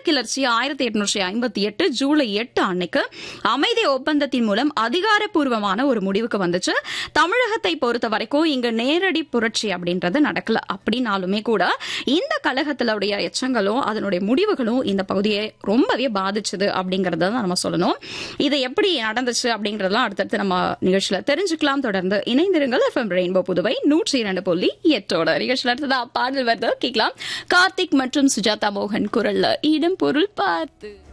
கிளர்ச்சி ஆயிரத்தி எட்நூற்றி ஐம்பத்தி எட்டு ஜூலை எட்டு அன்னைக்கு அமைதி ஒப்பந்தத்தின் மூலம் அதிகாரப்பூர்வமான ஒரு முடிவுக்கு வந்துச்சு தமிழகத்தை பொறுத்த வரைக்கும் இங்க நேரடி புரட்சி அப்படின்றது நடக்கல அப்படின்னாலுமே கூட இந்த கழகத்தினுடைய எச்சங்களும் அதனுடைய முடிவுகளும் இந்த பகுதியை ரொம்பவே பாதிச்சது அப்படிங்கறத தான் நம்ம சொல்லணும் இது எப்படி நடந்துச்சு அப்படிங்கறதெல்லாம் அடுத்தடுத்து நம்ம நிகழ்ச்சியில தெரிஞ்சுக்கலாம் தொடர்ந்து இணைந்திருங்கள் எஃப்எம் ரெயின்போ புதுவை நூற்றி இரண்டு புள்ளி எட்டோட நிகழ்ச்சியில அடுத்ததா பாடல் வருது கேட்கலாம் கார்த்திக் மற்றும் சுஜாதா மோகன் குரல்ல இடம் பொருள் பார்த்து